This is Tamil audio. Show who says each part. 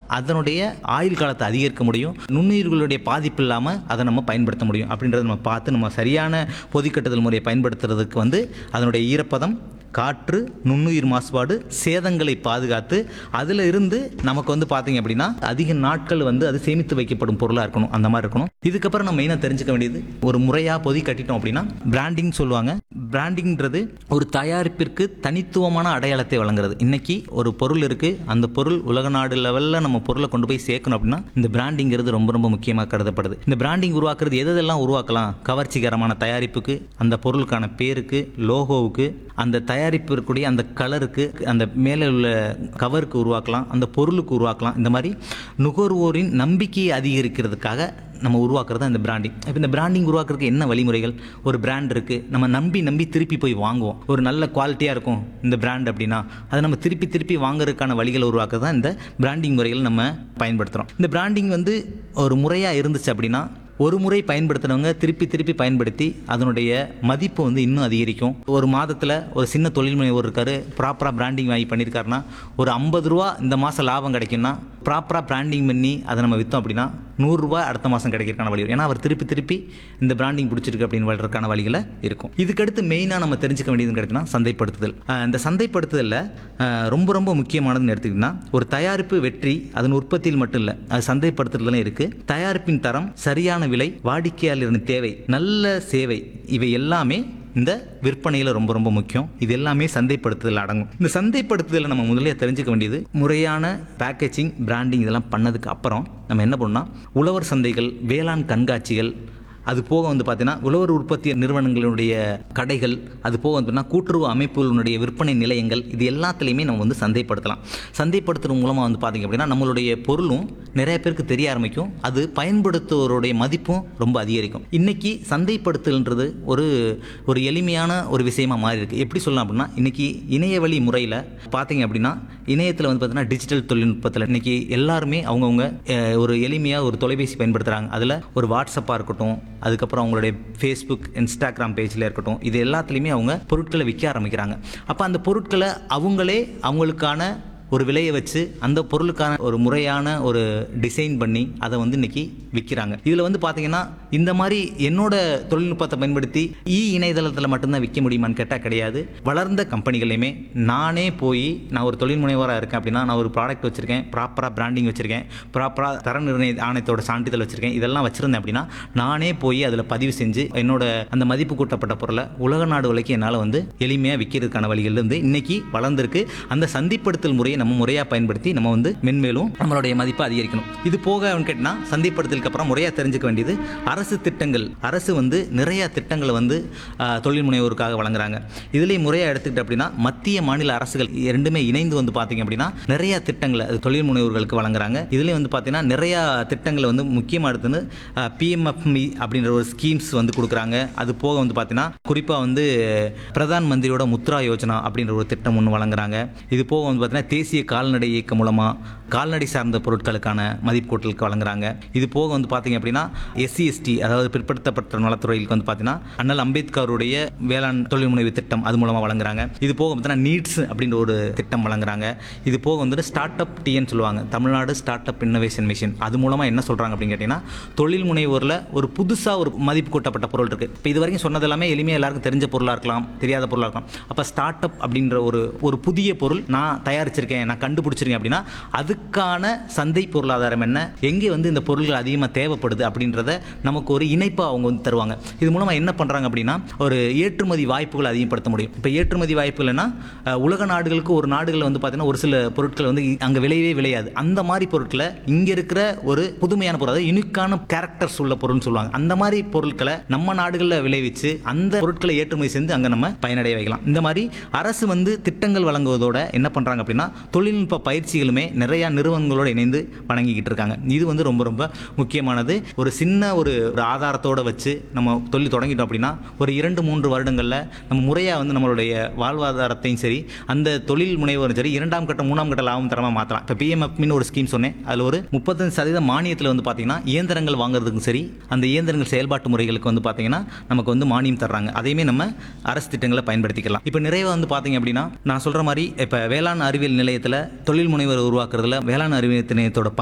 Speaker 1: அதனுடைய ஆயுள் காலத்தை அதிகரிக்க முடியும் நுண்ணுயிர்களுடைய பாதிப்பு இல்லாமல் அதை நம்ம பயன்படுத்த முடியும் அப்படின்றத நம்ம பார்த்து நம்ம சரியான பொதிக்கட்டுதல் முறையை பயன்படுத்துறதுக்கு வந்து அதனுடைய ஈரப்பதம் காற்று நுண்ணுயிர் மாசுபாடு சேதங்களை பாதுகாத்து அதில் இருந்து நமக்கு வந்து பார்த்தீங்க அப்படின்னா அதிக நாட்கள் வந்து அது சேமித்து வைக்கப்படும் பொருளாக இருக்கணும் அந்த மாதிரி இருக்கணும் இதுக்கப்புறம் நம்ம மெயினாக தெரிஞ்சுக்க வேண்டியது ஒரு முறையாக பொதி கட்டிட்டோம் அப்படின்னா பிராண்டிங் சொல்லுவாங்க பிராண்டிங்ன்றது ஒரு தயாரிப்பிற்கு தனித்துவமான அடையாளத்தை வழங்குறது இன்னைக்கு ஒரு பொருள் இருக்குது அந்த பொருள் உலக நாடு லெவலில் நம்ம பொருளை கொண்டு போய் சேர்க்கணும் அப்படின்னா இந்த பிராண்டிங்கிறது ரொம்ப ரொம்ப முக்கியமாக கருதப்படுது இந்த பிராண்டிங் உருவாக்குறது எது எதெல்லாம் உருவாக்கலாம் கவர்ச்சிகரமான தயாரிப்புக்கு அந்த பொருளுக்கான பேருக்கு லோகோவுக்கு அந்த தயாரிப்பு இருக்கக்கூடிய அந்த கலருக்கு அந்த மேலே உள்ள கவருக்கு உருவாக்கலாம் அந்த பொருளுக்கு உருவாக்கலாம் இந்த மாதிரி நுகர்வோரின் நம்பிக்கையை அதிகரிக்கிறதுக்காக நம்ம உருவாக்குறது தான் இந்த பிராண்டிங் இப்போ இந்த பிராண்டிங் உருவாக்குறதுக்கு என்ன வழிமுறைகள் ஒரு பிராண்ட் இருக்குது நம்ம நம்பி நம்பி திருப்பி போய் வாங்குவோம் ஒரு நல்ல குவாலிட்டியாக இருக்கும் இந்த பிராண்ட் அப்படின்னா அதை நம்ம திருப்பி திருப்பி வாங்குறதுக்கான வழிகளை உருவாக்குறது தான் இந்த பிராண்டிங் முறைகள் நம்ம பயன்படுத்துகிறோம் இந்த பிராண்டிங் வந்து ஒரு முறையாக இருந்துச்சு அப்படின்னா ஒரு முறை பயன்படுத்தினவங்க திருப்பி திருப்பி பயன்படுத்தி அதனுடைய மதிப்பு வந்து இன்னும் அதிகரிக்கும் ஒரு மாதத்தில் ஒரு சின்ன தொழில் முனைவோர் இருக்காரு ப்ராப்பராக பிராண்டிங் வாங்கி பண்ணியிருக்காருன்னா ஒரு ஐம்பது ரூபா இந்த மாதம் லாபம் கிடைக்கும்னா ப்ராப்பராக பிராண்டிங் பண்ணி அதை நம்ம விற்றோம் அப்படின்னா நூறுரூவா அடுத்த மாதம் கிடைக்கிறதுக்கான வழி வரும். ஏன்னா அவர் திருப்பி திருப்பி இந்த பிராண்டிங் பிடிச்சிருக்கு அப்படின்னு வளர்றதுக்கான வழிகளை இருக்கும் இதுக்கடுத்து மெயினாக நம்ம தெரிஞ்சுக்க வேண்டியது கிடைக்குன்னா சந்தைப்படுத்துதல் அஹ் இந்த சந்தைப்படுத்துதலில் அஹ் ரொம்ப ரொம்ப முக்கியமானதுன்னு எடுத்துக்கிட்டிங்கன்னா ஒரு தயாரிப்பு வெற்றி அதன் உற்பத்தியில் மட்டும் இல்லை அது சந்தைப்படுத்துறதுலையும் இருக்குது தயாரிப்பின் தரம் சரியான விலை வாடிக்கையாளரின் தேவை நல்ல சேவை இவை எல்லாமே இந்த விற்பனையில் ரொம்ப ரொம்ப முக்கியம் இது எல்லாமே சந்தைப்படுத்துதல் அடங்கும் இந்த சந்தைப்படுத்துதலை நம்ம முதல்ல தெரிஞ்சுக்க வேண்டியது முறையான பேக்கேஜிங் பிராண்டிங் இதெல்லாம் பண்ணதுக்கு அப்புறம் நம்ம என்ன பண்ணோம்னா உழவர் சந்தைகள் வேளாண் கண்காட்சிகள் அது போக வந்து பார்த்தீங்கன்னா உழவர் உற்பத்தி நிறுவனங்களுடைய கடைகள் அது போக வந்து பார்த்தீங்கன்னா கூட்டுறவு அமைப்புகளுடைய விற்பனை நிலையங்கள் இது எல்லாத்துலேயுமே நம்ம வந்து சந்தைப்படுத்தலாம் சந்தைப்படுத்துறது மூலமாக வந்து பார்த்தீங்க அப்படின்னா நம்மளுடைய பொருளும் நிறைய பேருக்கு தெரிய ஆரம்பிக்கும் அது பயன்படுத்துவோருடைய மதிப்பும் ரொம்ப அதிகரிக்கும் இன்னைக்கு சந்தைப்படுத்தல்ன்றது ஒரு ஒரு எளிமையான ஒரு விஷயமா மாறி இருக்கு எப்படி சொல்லலாம் அப்படின்னா இன்னைக்கு இணையவழி முறையில் பார்த்தீங்க அப்படின்னா இணையத்தில் வந்து பார்த்தீங்கன்னா டிஜிட்டல் தொழில்நுட்பத்தில் இன்னைக்கு எல்லாருமே அவங்கவுங்க அஹ், ஒரு எளிமையாக ஒரு தொலைபேசி பயன்படுத்துகிறாங்க அதில் ஒரு வாட்ஸ்அப்பாக இருக்கட்டும் அதுக்கப்புறம் அவங்களுடைய ஃபேஸ்புக் இன்ஸ்டாகிராம் பேஜில் இருக்கட்டும் இது எல்லாத்துலேயுமே அவங்க பொருட்களை விற்க ஆரம்பிக்கிறாங்க அப்போ அந்த பொருட்களை அவங்களே அவங்களுக்கான ஒரு விலையை வச்சு அந்த பொருளுக்கான ஒரு முறையான ஒரு டிசைன் பண்ணி அதை வந்து இன்னைக்கு விற்கிறாங்க இதில் வந்து பார்த்தீங்கன்னா இந்த மாதிரி என்னோட தொழில்நுட்பத்தை பயன்படுத்தி இ இணையதளத்தில் மட்டும்தான் விற்க முடியுமான்னு கேட்டால் கிடையாது வளர்ந்த கம்பெனிகளையுமே நானே போய் நான் ஒரு தொழில் முனைவராக இருக்கேன் அப்படின்னா நான் ஒரு ப்ராடக்ட் வச்சுருக்கேன் ப்ராப்பராக பிராண்டிங் வச்சுருக்கேன் ப்ராப்பராக தர நிர்ணய ஆணையத்தோட சான்றிதழ் வச்சுருக்கேன் இதெல்லாம் வச்சுருந்தேன் அப்படின்னா நானே போய் அதில் பதிவு செஞ்சு என்னோட அந்த மதிப்பு கூட்டப்பட்ட பொருளை உலக நாடு வரைக்கும் என்னால் வந்து எளிமையாக விற்கிறதுக்கான வழிகள் இருந்து இன்னைக்கு வளர்ந்துருக்கு அந்த சந்தைப்படுத்தல் முறையை நம்ம முறையாக பயன்படுத்தி நம்ம வந்து மென்மேலும் நம்மளுடைய மதிப்பை அதிகரிக்கணும் இது போக கேட்டால் சந்தைப்படுத்தலுக்கு அப்புறம் முறையாக தெரிஞ்சுக்க வேண்டியது அரசு திட்டங்கள் அரசு வந்து நிறைய திட்டங்களை வந்து ஆ, தொழில் முனைவோருக்காக வழங்குறாங்க இதுலேயும் முறையாக எடுத்துக்கிட்டு அப்படின்னா மத்திய மாநில அரசுகள் இரண்டுமே இணைந்து வந்து பார்த்தீங்க அப்படின்னா நிறைய திட்டங்களை அது தொழில் முனைவோர்களுக்கு வழங்குறாங்க இதுலேயும் வந்து பார்த்தீங்கன்னா நிறைய திட்டங்களை வந்து முக்கியமாக எடுத்துன்னு பிஎம்எஃப்இ அப்படின்ற ஒரு ஸ்கீம்ஸ் வந்து கொடுக்குறாங்க அது போக வந்து பார்த்தீங்கன்னா குறிப்பாக வந்து பிரதான் மந்திரியோட முத்ரா யோஜனா அப்படின்ற ஒரு திட்டம் ஒன்று வழங்குறாங்க இது போக வந்து பார்த்தீங்கன்னா தேசிய கால்நடை இயக்கம் மூலமாக கால்நடை சார்ந்த பொருட்களுக்கான மதிப்பு கூட்டலுக்கு வழங்குறாங்க இது போக வந்து பார்த்தீங்க அப்படின்னா எஸ்சி எஸ்டி அதாவது பிற்படுத்தப்பட்ட நலத்துறைகளுக்கு வந்து பார்த்தீங்கன்னா அண்ணல் அம்பேத்கருடைய வேளாண் தொழில் முனைவு திட்டம் அது மூலமாக வழங்குறாங்க இது போக பார்த்தீங்கன்னா நீட்ஸ் அப்படின்ற ஒரு திட்டம் வழங்குறாங்க இது போக வந்துட்டு ஸ்டார்ட் அப் டிஎன்னு சொல்லுவாங்க Tamil Nadu start up innovation mission அது மூலமாக என்ன சொல்கிறாங்க அப்படின்னு கேட்டிங்கன்னா தொழில் முனைவோரில் ஒரு புதுசாக ஒரு மதிப்பு கூட்டப்பட்ட பொருள் இருக்குது இப்போ இது வரைக்கும் சொன்னது எல்லாமே எளிமையாக எல்லாருக்கும் தெரிஞ்ச பொருளாக இருக்கலாம் தெரியாத பொருளாக இருக்கலாம் அப்போ ஸ்டார்ட் அப் அப்படின்ற ஒரு ஒரு புதிய பொருள் நான் தயாரிச்சிருக்கேன் நான் கண்டுபிடிச்சிருக்கேன் அப்படின்னா அதுக்கான சந்தை பொருளாதாரம் என்ன எங்கே வந்து இந்த பொருள்கள் அதிகமாக தேவைப்படுது அப்படின்றத நமக்கு ஒரு இணைப்பாக அவங்க வந்து தருவாங்க இது மூலமாக என்ன பண்ணுறாங்க அப்படின்னா ஒரு ஏற்றுமதி வாய்ப்புகளை அதிகப்படுத்த முடியும் இப்போ ஏற்றுமதி வாய்ப்புகள்னா அஹ், உலக நாடுகளுக்கு ஒரு நாடுகளில் வந்து பார்த்தீங்கன்னா ஒரு சில பொருட்கள் வந்து அங்கே விளையவே விளையாது அந்த மாதிரி பொருட்களை இங்கே இருக்கிற ஒரு புதுமையான பொருள் அதாவது யூனிக்கான கேரக்டர்ஸ் உள்ள பொருள்னு சொல்லுவாங்க அந்த மாதிரி பொருட்களை நம்ம நாடுகளில் விளைவிச்சு அந்த பொருட்களை ஏற்றுமதி செஞ்சு அங்கே நம்ம பயனடைய வைக்கலாம் இந்த மாதிரி அரசு வந்து திட்டங்கள் வழங்குவதோட என்ன பண்ணுறாங்க அப்படின்னா தொழில்நுட்ப பயிற்சிகளுமே நிறையா நிறுவனங்களோட இணைந்து வழங்கிக்கிட்டு இருக்காங்க இது வந்து ரொம்ப ரொம்ப முக்கியமானது ஒரு சின்ன ஒரு ஒரு ஆதாரத்தோட வச்சு நம்ம தொழில் தொடங்கிட்டோம் அப்படின்னா ஒரு இரண்டு மூன்று வருடங்களில் நம்ம முறையாக வந்து நம்மளுடைய வாழ்வாதாரத்தையும் சரி அந்த தொழில் முனைவரும் சரி இரண்டாம் கட்ட மூணாம் கட்ட லாபம் தரமாக மாற்றலாம் இப்போ பிஎம்எஃப்னு ஒரு ஸ்கீம் சொன்னேன் அதில் ஒரு முப்பத்தஞ்சு சதவீதம் மானியத்தில் வந்து பார்த்தீங்கன்னா இயந்திரங்கள் வாங்குறதுக்கும் சரி அந்த இயந்திரங்கள் செயல்பாட்டு முறைகளுக்கு வந்து பார்த்தீங்கன்னா நமக்கு வந்து மானியம் தர்றாங்க அதையுமே நம்ம அரசு திட்டங்களை பயன்படுத்திக்கலாம் இப்போ நிறைவாக வந்து பார்த்தீங்க அப்படின்னா நான் சொல்கிற மாதிரி இப்போ வேளாண் அறிவியல் நிலையத்தில் தொழில் முனைவர் உருவாக்குறதுல வேளாண் அறிவியல் நிலையத்தோட